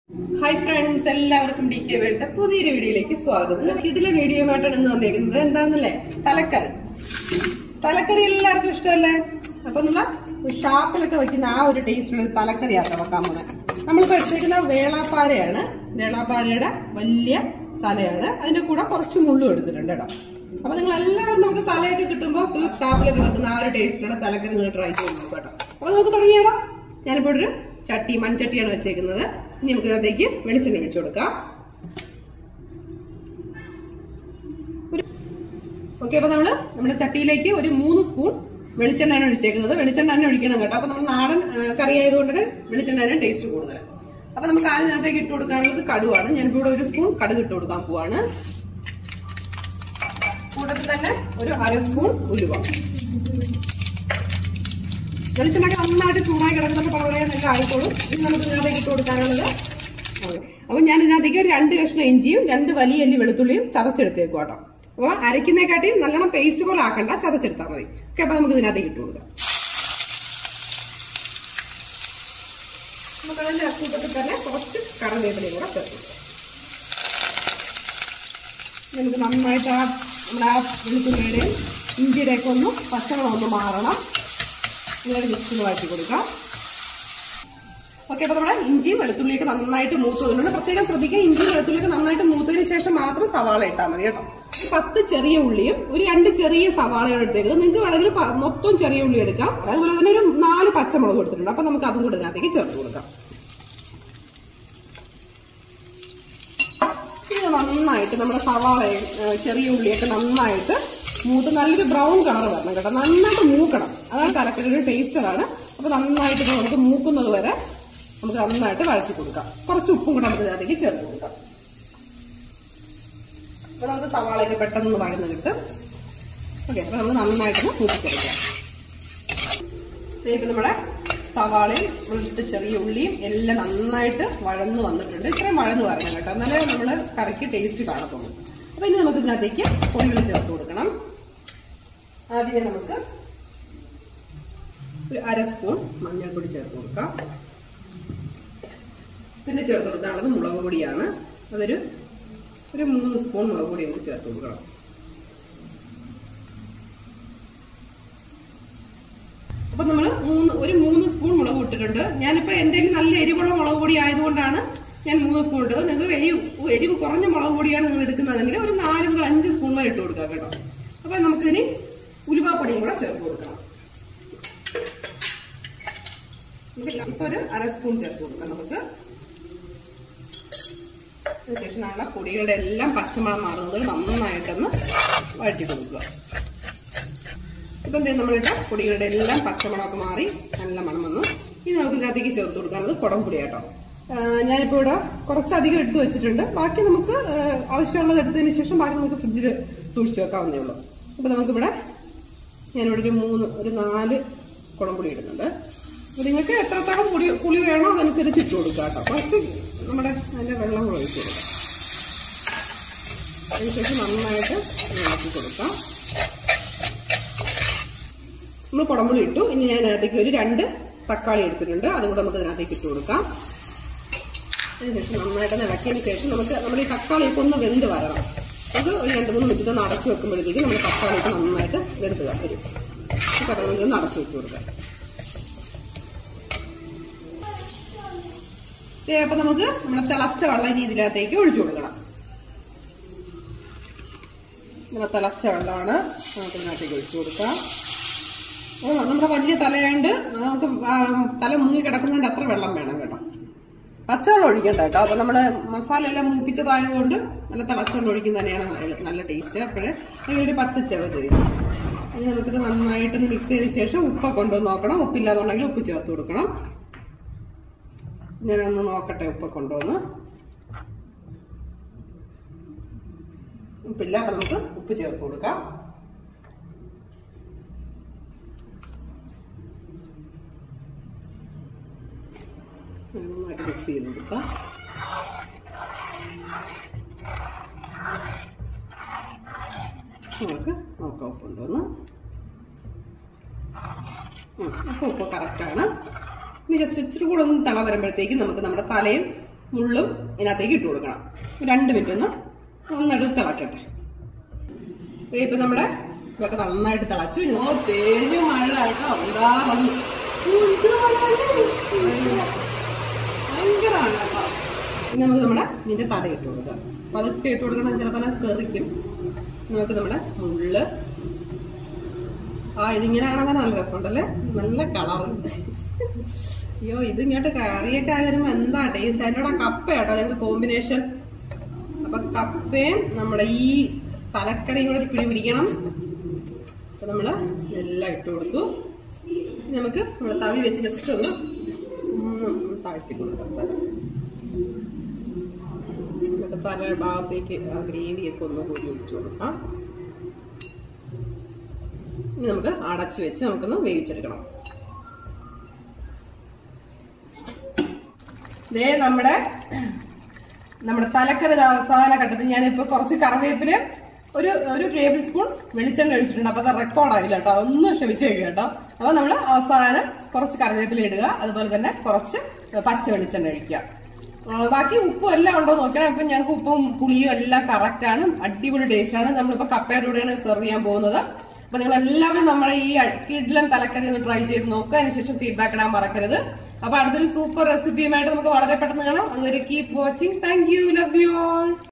Hi friends എല്ലാവർക്കും ഡി കെ വേണ്ട പുതിയൊരു വീഡിയോയിലേക്ക് സ്വാഗതം ഞാൻ കിടിലൻ വീഡിയോയുമായിട്ടാണ് ഇന്ന് വന്നിരിക്കുന്നത് എന്താണെന്നല്ലേ തലക്കറി തലക്കറി എല്ലാവർക്കും ഇഷ്ടമല്ലേ അപ്പൊ നമ്മൾ ഷാപ്പിലൊക്കെ വെക്കുന്ന ആ ഒരു ടേസ്റ്റിലുള്ള ഒരു തലക്കറിയാട്ടോ വെക്കാൻ പോകുന്നത് നമ്മളിപ്പോ എടുത്തേക്കുന്ന വേളാപ്പാരയാണ് വേളാപ്പാരയുടെ വലിയ തലയാണ് അതിന്റെ കൂടെ കുറച്ച് മുള്ളും എടുത്തിട്ടുണ്ട് കേട്ടോ അപ്പൊ നിങ്ങൾ എല്ലാവരും നമുക്ക് തലയൊക്കെ കിട്ടുമ്പോൾ ഈ ഷാപ്പിലൊക്കെ വെക്കുന്ന ആ ഒരു ടേസ്റ്റിലുള്ള തലക്കറി നിങ്ങൾ ട്രൈ ചെയ്ത് നോക്കാം കേട്ടോ അപ്പൊ നമുക്ക് തുടങ്ങിയാലോ ഞാനിപ്പോ ഒരു ചട്ടി മൺചട്ടിയാണ് വെച്ചേക്കുന്നത് ഇനി നമുക്ക് അതിലേക്ക് വെളിച്ചെണ്ണ ഒഴിച്ചു കൊടുക്കാം ഓക്കെ അപ്പൊ നമ്മള് നമ്മുടെ ചട്ടിയിലേക്ക് ഒരു മൂന്ന് സ്പൂൺ വെളിച്ചെണ്ണയാണ് ഒഴിച്ചേക്കുന്നത് വെളിച്ചെണ്ണ തന്നെ ഒഴിക്കണം കേട്ടോ അപ്പൊ നമ്മൾ നാടൻ ആ, കറി ആയതുകൊണ്ട് തന്നെ വെളിച്ചെണ്ണ തന്നെ ടേസ്റ്റ് കൂടുതൽ അപ്പൊ നമുക്ക് അതിനകത്തേക്ക് ഇട്ട് കൊടുക്കാനുള്ളത് കടുവാണ് ഞാനിപ്പോ ഇവിടെ ഒരു സ്പൂൺ കടുക് ഇട്ട് കൊടുക്കാൻ പോവാണ് കൂട്ടത്തിൽ തന്നെ ഒരു അര സ്പൂൺ ഉലുവ വെളിച്ചെണ്ണൊക്കെ നന്നായിട്ട് ചൂടായി കിടക്കുന്നപ്പോൾ വളരെ നല്ല ആയിക്കോളും ഇനി നമുക്ക് ഇതിനകത്തേക്ക് ഇട്ട് കൊടുക്കാനുള്ളത് അതെ. അപ്പൊ ഞാൻ ഇതിനകത്തേക്ക് ഒരു രണ്ട് കഷ്ണം ഇഞ്ചിയും രണ്ട് വലിയ അല്ലി വെളുത്തുള്ളിയും ചതച്ചെടുത്തേക്കും കേട്ടോ അപ്പൊ അരയ്ക്കുന്നേക്കാട്ടിയും നല്ലോണം പേസ്റ്റ് പോലെ ആക്കണ്ട ചതച്ചെടുത്താൽ മതി ഓക്കെ അപ്പൊ നമുക്ക് ഇതിനകത്തേക്ക് ഇട്ട് കൊടുക്കാം നമുക്ക് അതിന്റെ കൂട്ടത്തിൽ തന്നെ കുറച്ച് കറിവേപ്പിലയും കൂടെ ചേർത്ത് കൊടുക്കാം. നമുക്ക് നന്നായിട്ട് ആ നമ്മുടെ ആ വെളുത്തുള്ളിയുടെയും ഇഞ്ചിയുടെയൊക്കെ ഒന്ന് പച്ചമണം ഒന്ന് മാറണം ഇങ്ങനെ മിക്സിന് വാട്ടി കൊടുക്കാം ഓക്കെ അപ്പൊ നമ്മുടെ ഇഞ്ചിയും വെളുത്തുള്ളിയൊക്കെ നന്നായിട്ട് മൂത്ത് വരുന്നുണ്ട് പ്രത്യേകം ശ്രദ്ധിക്കുക ഇഞ്ചിയും വെളുത്തുള്ളിയൊക്കെ നന്നായിട്ട് മൂത്തതിന് ശേഷം മാത്രം സവാള ഇട്ടാൽ മതി കേട്ടോ ഒരു പത്ത് ചെറിയ ഉള്ളിയും ഒരു രണ്ട് ചെറിയ സവാളയാണ് എടുത്തേക്കുന്നത് നിങ്ങൾക്ക് വേണമെങ്കിൽ പ- മൊത്തം ചെറിയ ഉള്ളി എടുക്കാം അതുപോലെ തന്നെ ഒരു നാല് പച്ചമുളക് കൊടുത്തിട്ടുണ്ട് അപ്പൊ നമുക്ക് അതും കൂടെ ഇതിനകത്തേക്ക് ചേർത്ത് കൊടുക്കാം ഇത് നന്നായിട്ട് നമ്മുടെ സവാളയും ഏ, ചെറിയ ഉള്ളിയൊക്കെ നന്നായിട്ട് മൂത്ത് നല്ലൊരു ബ്രൗൺ കളർ വരണം കേട്ടോ നന്നായിട്ട് മൂക്കണം അതാണ് തലക്കറിയുടെ ടേസ്റ്റ് അതാണ് അപ്പൊ നന്നായിട്ട് ഇത് നമുക്ക് മൂക്കുന്നത് വരെ നമുക്ക് നന്നായിട്ട് വഴറ്റി കൊടുക്കാം കുറച്ച് ഉപ്പും കൂടെ നമുക്ക് ഇതിനകത്തേക്ക് ചേർത്ത് കൊടുക്കാം അപ്പൊ നമുക്ക് സവാളയൊക്കെ പെട്ടെന്ന് വഴന്ന് കിട്ടും ഓക്കെ അപ്പൊ നമുക്ക് നന്നായിട്ടൊന്ന് മൂപ്പിച്ചെടുക്കാം ഇപ്പൊ നമ്മുടെ സവാളയും വെളുത്ത ചെറിയ ഉള്ളിയും എല്ലാം നന്നായിട്ട് വഴന്ന് വന്നിട്ടുണ്ട് ഇത്രയും വഴന്ന് വരണം കേട്ടോ എന്നാലേ നമ്മള് കറിക്ക് ടേസ്റ്റ് കാണത്തുള്ളൂ അപ്പൊ ഇനി നമുക്ക് ഇതിനകത്തേക്ക് പൊടികൾ ചേർത്ത് കൊടുക്കണം ആദ്യമേ നമുക്ക് ഒരു അര സ്പൂൺ മഞ്ഞൾപ്പൊടി ചേർത്ത് കൊടുക്കാം പിന്നെ ചേർത്ത് കൊടുക്കാനുള്ളത് മുളക് പൊടിയാണ് അതൊരു ഒരു മൂന്ന് സ്പൂൺ മുളക് പൊടി നമുക്ക് ചേർത്ത് കൊടുക്കണം അപ്പൊ നമ്മൾ മൂന്ന് ഒരു മൂന്ന് സ്പൂൺ മുളക് ഇട്ടിട്ടുണ്ട് ഞാനിപ്പോ എന്റെ നല്ല എരിവുള്ള മുളക് പൊടി ആയതുകൊണ്ടാണ് ഞാൻ മൂന്ന് സ്പൂൺ ഇട്ടത് നിങ്ങൾക്ക് എരിവ് എരിവ് കുറഞ്ഞ മുളക് പൊടിയാണ് നിങ്ങൾ എടുക്കുന്നതെങ്കിൽ ഒരു നാല് മുതൽ അഞ്ച് സ്പൂൺ വരെ ഇട്ട് കൊടുക്കാം കേട്ടോ അപ്പൊ നമുക്കിനി ഉലുവാപ്പൊടിയും കൂടെ ചേർത്ത് കൊടുക്കണം ഇത് ഇപ്പൊ ഒരു അര സ്പൂൺ ചേർത്ത് കൊടുക്കാം നമുക്ക് അതിനുശേഷം നമ്മളെ പൊടികളുടെ എല്ലാം പച്ചമണം മാറുന്നത് നന്നായിട്ടൊന്ന് വഴറ്റി കൊടുക്കുക ഇപ്പൊ എന്ത് നമ്മളിട്ട പൊടികളുടെ എല്ലാം പച്ചമണമൊക്കെ മാറി നല്ല മണം വന്നു ഇനി നമുക്ക് ഇതിനകത്തേക്ക് ചേർത്ത് കൊടുക്കാനുള്ളത് കുടംപൊടി കേട്ടോ ഞാനിപ്പോ ഇവിടെ കുറച്ചധികം എടുത്തു വെച്ചിട്ടുണ്ട് ബാക്കി നമുക്ക് ആ, ആവശ്യമുള്ളത് എടുത്തതിന് ശേഷം ബാക്കി നമുക്ക് ഫ്രിഡ്ജിൽ സൂക്ഷിച്ചു വെക്കാവുന്നേ ഉള്ളൂ അപ്പൊ നമുക്കിവിടെ ഞാനിവിടെ ഒരു മൂന്ന് ഒരു നാല് കുടംപൊടി ഇടുന്നുണ്ട് അപ്പൊ നിങ്ങൾക്ക് എത്രത്തോളം പുളി പുളി വേണോ അതനുസരിച്ച് ഇട്ട് കൊടുക്കുക കേട്ടോ കുറച്ച് നമ്മുടെ അതിന്റെ വെള്ളം കൂടെ ഒഴിച്ച് കൊടുക്കാം അതിനുശേഷം നന്നായിട്ട് ഇളക്കി കൊടുക്കാം നമ്മൾ കുടമ്പുളി ഇട്ടു ഇനി ഞാൻ അതിനകത്തേക്ക് ഒരു രണ്ട് തക്കാളി എടുത്തിട്ടുണ്ട് അതും കൂടെ നമുക്ക് അതിനകത്തേക്ക് ഇട്ട് കൊടുക്കാം അതിനുശേഷം നന്നായിട്ട് ഇളക്കിയതിന് ശേഷം നമുക്ക് നമ്മുടെ ഈ തക്കാളി ഒക്കെ ഒന്ന് വെന്ത് വരണം അത് ഒരു രണ്ട് മൂന്ന് മിനിറ്റ് ഒന്ന് അടച്ചു വെക്കുമ്പോഴത്തേക്ക് നമ്മുടെ തക്കാളി ഒക്കെ നന്നായിട്ട് വെന്ത് വരും ഈ കട നമുക്ക് ഒന്ന് അടച്ചു വെച്ച് കൊടുക്കാം ദേ, അപ്പൊ നമുക്ക് നമ്മുടെ തിളച്ച വെള്ളം ഇനി ഇതിനകത്തേക്ക് ഒഴിച്ചു കൊടുക്കണം ഇങ്ങനെ തിളച്ച വെള്ളമാണ് നമുക്ക് ഇതിനകത്തേക്ക് ഒഴിച്ചു കൊടുക്കാം ഓ, നമ്മുടെ വലിയ തലയാണ്ട് നമുക്ക് ആ, തല മുങ്ങി കിടക്കുന്നതിന്റെ അത്ര വെള്ളം വേണം കേട്ടോ പച്ചവെള്ളം ഒഴിക്കണ്ട കേട്ടോ അപ്പൊ നമ്മള് മസാല എല്ലാം മൂപ്പിച്ചതായതുകൊണ്ട് നല്ല തിളച്ചവെള്ളം ഒഴിക്കുന്ന തന്നെയാണ് നല്ല- നല്ല ടേസ്റ്റ് അപ്പോഴേ ഒരു പച്ചച്ചവ ചെയ്യും ഇനി നമുക്കിത് നന്നായിട്ടൊന്ന് മിക്സ് ചെയ്തതിന് ശേഷം ഉപ്പൊക്കെ കൊണ്ടുവന്ന് നോക്കണം ഉപ്പില്ലാതുണ്ടെങ്കിൽ ഉപ്പ് ചേർത്ത് കൊടുക്കണം ഞാനൊന്ന് നോക്കട്ടെ ഉപ്പൊക്കെ കൊണ്ടുവന്ന് ഉപ്പില്ല അപ്പൊ നമുക്ക് ഉപ്പ് ചേർത്ത് കൊടുക്കാം നന്നായിട്ട് മിക്സ് ചെയ്ത് കൊടുക്കാം നമുക്ക് നോക്കാം ഉപ്പുണ്ടോന്ന് ഉം, അപ്പൊ ഉപ്പ് കറക്റ്റാണ് ഇനി ജസ്റ്റ് ഇച്ചിരി കൂടെ ഒന്ന് തള വരുമ്പോഴത്തേക്ക് നമുക്ക് നമ്മുടെ തലയും മുള്ളും ഇതിനകത്തേക്ക് ഇട്ട് കൊടുക്കണം രണ്ട് മിനിറ്റ് ഒന്ന് നന്നായിട്ട് തിളക്കട്ടെ ദേ ഇപ്പൊ നമ്മുടെ ഇതൊക്കെ നന്നായിട്ട് തിളച്ചു ഇനി ഓ പേര് മഴ കേട്ടോ എന്താ വന്നു ഭയങ്കരമാണ് കേട്ടോ ഇനി നമുക്ക് നമ്മുടെ ഇതിന്റെ തല ഇട്ട് കൊടുക്കാം പതുക്കെ ഇട്ട് കൊടുക്കണം ചിലപ്പോൾ അത് തെറിക്കും നമുക്ക് നമ്മുടെ മുള്ള് ആ ഇതിങ്ങനെ കാണാൻ നല്ല രസമുണ്ടല്ലേ നല്ല കളറുണ്ട് അയ്യോ ഇത് ഇങ്ങോട്ട് കറിയൊക്കെ ആകുമ്പോ എന്താ ടേസ്റ്റ് അതിൻ്റെ കൂടെ കപ്പ കേട്ടോ ഞങ്ങൾക്ക് കോമ്പിനേഷൻ അപ്പൊ കപ്പയും നമ്മുടെ ഈ തലക്കറിയും കൂടെ പിടി പിടിക്കണം അപ്പൊ നമ്മള് എല്ലാം ഇട്ട് കൊടുത്തു ഇനി നമുക്ക് നമ്മുടെ തവി വെച്ച് ജസ്റ്റ് ഒന്ന് ഒന്ന് താഴ്ത്തി കൊടുക്കാം തല എന്നിട്ട് തല ഭാഗത്തേക്ക് ആ ഗ്രേവിയൊക്കെ ഒന്ന് കൂടി ഒഴിച്ചു കൊടുക്കാം ഇനി നമുക്ക് അടച്ചു വെച്ച് നമുക്കൊന്ന് വേവിച്ചെടുക്കണം ദേ നമ്മുടെ നമ്മുടെ തലക്കറി ദാ അവസാന ഘട്ടത്തിൽ ഞാനിപ്പോ കുറച്ച് കറിവേപ്പില് ഒരു ഒരു ടേബിൾ സ്പൂൺ വെളിച്ചെണ്ണ ഒഴിച്ചിട്ടുണ്ട് അപ്പൊ അത് റെക്കോർഡ് ആയില്ല കേട്ടോ ഒന്ന് ക്ഷമിച്ചേക്ക് കേട്ടോ അപ്പൊ നമ്മൾ അവസാനം കുറച്ച് കറിവേപ്പില ഇടുക അതുപോലെ തന്നെ കുറച്ച് പച്ച വെളിച്ചെണ്ണ ഒഴിക്കുക ആ, ബാക്കി ഉപ്പും എല്ലാം ഉണ്ടോ നോക്കണം ഇപ്പൊ ഞങ്ങൾക്ക് ഉപ്പും പുളിയും എല്ലാം കറക്റ്റ് ആണ് അടിപൊളി ടേസ്റ്റ് ആണ് നമ്മളിപ്പോ കപ്പയുടെ കൂടെയാണ് സെർവ് ചെയ്യാൻ പോകുന്നത് അപ്പൊ നിങ്ങൾ എല്ലാവരും നമ്മുടെ ഈ കിഡ്ലൻ തലക്കറി ഒന്ന് ട്രൈ ചെയ്ത് നോക്കുക അതിനുശേഷം ഫീഡ്ബാക്ക് ഇടാൻ മറക്കരുത് അപ്പൊ അടുത്തൊരു സൂപ്പർ റെസിപ്പിയുമായിട്ട് നമുക്ക് വളരെ പെട്ടെന്ന് കാണാം അതുവരെ keep watching thank you love you all